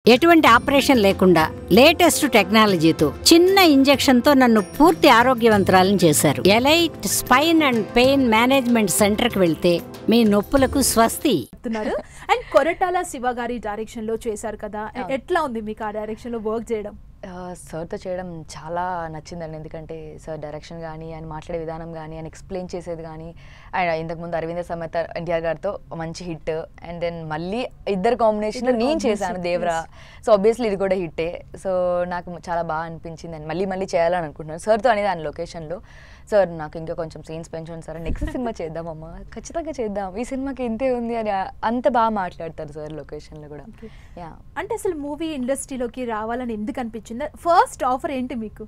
ఎటువంటి ఆపరేషన్ లేకుండా లేటెస్ట్ టెక్నాలజీతో చిన్న ఇంజెక్షన్ తో నన్ను పూర్తి ఆరోగ్యవంతురాలను చేశారు elite spine and pain management centre కి వెళ్తే మీ నొప్పులకు స్వస్తి చెప్తున్నారు అండ్ కొరటాల శివ గారి డైరెక్షన్ లో చేశారు కదా ఎట్లా ఉంది మీకు ఆ డైరెక్షన్ లో వర్క్ చేయడం సార్తో చేయడం చాలా నచ్చిందండి ఎందుకంటే సార్ డైరెక్షన్ కానీ ఆయన మాట్లాడే విధానం కానీ ఆయన ఎక్స్ప్లెయిన్ చేసేది కానీ ఆయన ఇంతకుముందు అరవింద సమేత ఎన్టీఆర్ గారితో మంచి హిట్ అండ్ దెన్ మళ్ళీ ఇద్దరు కాంబినేషన్లో ఇద్దరు నేను చేశాను combination, దేవరా సో ఆబ్వియస్లీ ఇది కూడా హిట్టే సో నాకు చాలా బాగా అనిపించింది అండ్ మళ్ళీ మళ్ళీ చేయాలని అనుకుంటున్నాను సార్తో అనేది ఆయన లొకేషన్లో సార్ నాకు ఇంకా కొంచెం సీన్స్ పెంచండి సార్ నెక్స్ట్ సినిమా చేద్దామమ్మా ఖచ్చితంగా చేద్దాం ఈ సినిమాకి ఇంతే ఉంది అని అంత బాగా మాట్లాడతారు సార్ లొకేషన్లో కూడా Okay. యా అంటే అసలు మూవీ ఇండస్ట్రీలోకి రావాలని ఎందుకు అనిపించింది ఫస్ట్ ఆఫర్ ఏంటి మీకు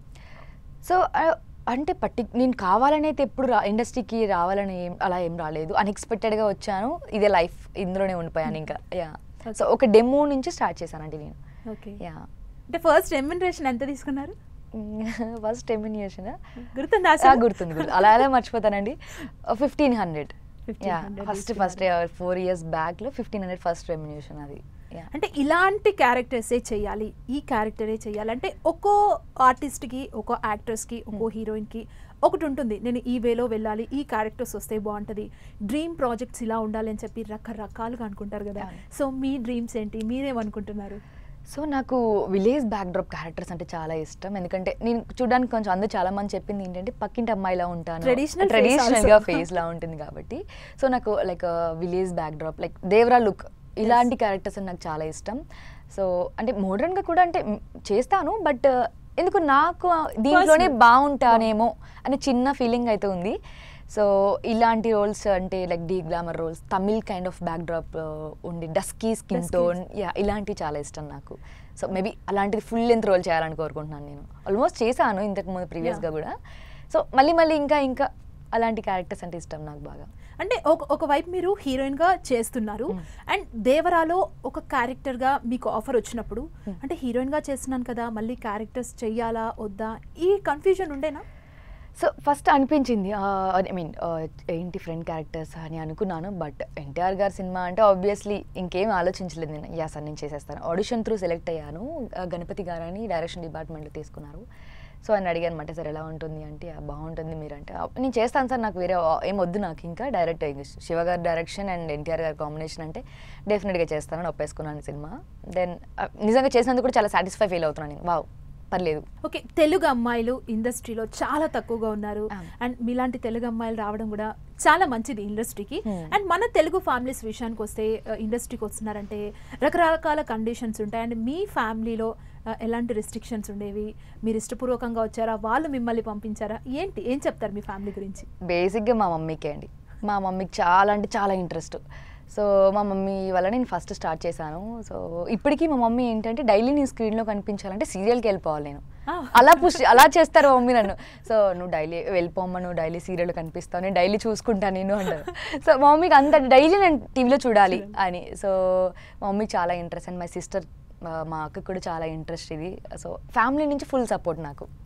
సో ఆ, అంటే పట్టి నేను కావాలని అయితే ఎప్పుడు రా ఇండస్ట్రీకి రావాలని ఏం అలా ఏం రాలేదు అన్ఎక్స్పెక్టెడ్గా వచ్చాను ఇదే లైఫ్ ఇందులోనే ఉండిపోయాను ఇంకా యా సో ఒక డెమో నుంచి స్టార్ట్ చేశానండి నేను ఓకే యా అంటే ఫస్ట్ రెమ్యునరేషన్ ఎంత తీసుకున్నారు ఫస్ట్ ఎమినియేషన్ గుర్తుందా అసలు? గుర్తుంది గుర్తు అలా అలా మర్చిపోతానండి fifteen hundred yeah 1500 first first four years బ్యాక్లో ఫిఫ్టీన్ హండ్రెడ్ ఫస్ట్ రెమ్యునేషన్ అది యా అంటే ఇలాంటి క్యారెక్టర్సే చేయాలి ఈ క్యారెక్టరే చేయాలి అంటే ఒక్కో ఆర్టిస్ట్కి ఒక్కో యాక్టర్స్కి ఒక్కో హీరోయిన్కి ఒకటి ఉంటుంది నేను ఈ వేలో వెళ్ళాలి ఈ క్యారెక్టర్స్ వస్తే బాగుంటుంది డ్రీమ్ ప్రాజెక్ట్స్ ఇలా ఉండాలి అని చెప్పి రకరకాలుగా అనుకుంటారు కదా అవును. సో మీ డ్రీమ్స్ ఏంటి మీరేమనుకుంటున్నారు సో నాకు విలేజ్ బ్యాక్డ్రాప్ క్యారెక్టర్స్ అంటే చాలా ఇష్టం ఎందుకంటే నేను చూడడానికి కొంచెం అందరూ చాలా మంది చెప్పింది ఏంటంటే పక్కింటి అమ్మాయిలా ఉంటాను Traditional face ట్రెడిషనల్ గా also. ఫేస్ లా ఉంటుంది కాబట్టి సో నాకు like village backdrop like Devara look ఇలాంటి క్యారెక్టర్స్ నాకు చాలా ఇష్టం సో అంటే మోడర్న్ గా కూడా అంటే మ్, చేస్తాను బట్ ఎందుకు నాకు దీంట్లోనే Personal. బాగుంటానేమో అనే చిన్న ఫీలింగ్ అయితే ఉంది సో ఇలాంటి రోల్స్ అంటే like deglamour roles Tamil kind of backdrop ఉండి dusky skin Dusky. Tone yeah ఇలాంటివి చాలా ఇష్టం నాకు సో మేబీ అలాంటిది ఫుల్ లెంత్ రోల్ చేయాలని కోరుకుంటున్నాను నేను ఆల్మోస్ట్ చేశాను ఇంతకు ముందు ప్రీవియస్గా కూడా సో మళ్ళీ మళ్ళీ ఇంకా ఇంకా అలాంటి క్యారెక్టర్స్ అంటే ఇష్టం నాకు బాగా అంటే ఒక ఒకవైపు మీరు హీరోయిన్ గా చేస్తున్నారు అండ్ దేవరాలో ఒక క్యారెక్టర్ గా మీకు ఆఫర్ వచ్చినప్పుడు అంటే హీరోయిన్ గా చేస్తున్నాను కదా మళ్ళీ క్యారెక్టర్స్ చెయ్యాలా వద్దా ఈ కన్ఫ్యూజన్ ఉండేనా సో ఫస్ట్ అనిపించింది ఐ మీన్ ఏంటి ఫ్రెండ్ క్యారెక్టర్స్ అని అనుకున్నాను బట్ ఎన్టీఆర్ గారి సినిమా అంటే ఆబ్వియస్లీ ఇంకేం ఆలోచించలేదు నేను యా సార్ నేను చేసేస్తాను ఆడిషన్ త్రూ సెలెక్ట్ అయ్యాను ఆ, గణపతి గారని డైరెక్షన్ డిపార్ట్మెంట్లో తీసుకున్నారు సో ఆయన అడిగాను అనమాట సార్ ఎలా ఉంటుంది అంటే "ఆ, బాగుంటుంది మీరంటే "ఆ, నేను చేస్తాను సార్ నాకు వేరే ఆ, ఏం వద్దు నాకు ఇంకా డైరెక్ట్ శివ గారి డైరెక్షన్ అండ్ ఎన్టీఆర్ గారి కాంబినేషన్ అంటే డెఫినెట్గా చేస్తానని ఒప్పేసుకున్నాను సినిమా దెన్ నిజంగా చేసినందుకు కూడా చాలా సాటిస్ఫై ఫీల్ అవుతున్నాను నేను వావ్ పర్లేదు ఓకే తెలుగు అమ్మాయిలు ఇండస్ట్రీలో చాలా తక్కువగా ఉన్నారు అవును. అండ్ మీలాంటి తెలుగు అమ్మాయిలు రావడం కూడా చాలా మంచిది ఇండస్ట్రీకి Hmm. అండ్ మన తెలుగు ఫ్యామిలీస్ విషయానికి వస్తే ఆ, ఇండస్ట్రీకి వస్తున్నారంటే రకరకాల కండిషన్స్ ఉంటాయి అండ్ మీ ఫ్యామిలీలో ఆ, ఎలాంటి రెస్ట్రిక్షన్స్ ఉండేవి మీరు ఇష్టపూర్వకంగా వచ్చారా వాళ్ళు మిమ్మల్ని పంపించారా ఏంటి ఏం చెప్తారు మీ ఫ్యామిలీ గురించి బేసిక్గా మా మమ్మీకే అండి మా మమ్మీకి చాలా అంటే చాలా ఇంట్రెస్ట్ సో మా మమ్మీ వల్ల నేను ఫస్ట్ స్టార్ట్ చేశాను సో ఇప్పటికీ మా మమ్మీ ఏంటంటే డైలీ నేను స్క్రీన్లో కనిపించాలంటే సీరియల్కి వెళ్ళిపోవాలి నేను Ah. అలా పుష్ అలా చేస్తారు మా మమ్మీ నన్ను సో నువ్వు డైలీ వెళ్ళిపోమ్మ నువ్వు డైలీ సీరియల్ కనిపిస్తావు నేను డైలీ చూసుకుంటాను నేను అంటారు సో మా మమ్మీకి అంత డైలీ నేను టీవీలో చూడాలి అని సో మా మమ్మీకి చాలా ఇంట్రెస్ట్ అండ్ మై సిస్టర్ మా అక్కకి కూడా చాలా ఇంట్రెస్ట్ ఇది సో ఫ్యామిలీ నుంచి ఫుల్ సపోర్ట్ నాకు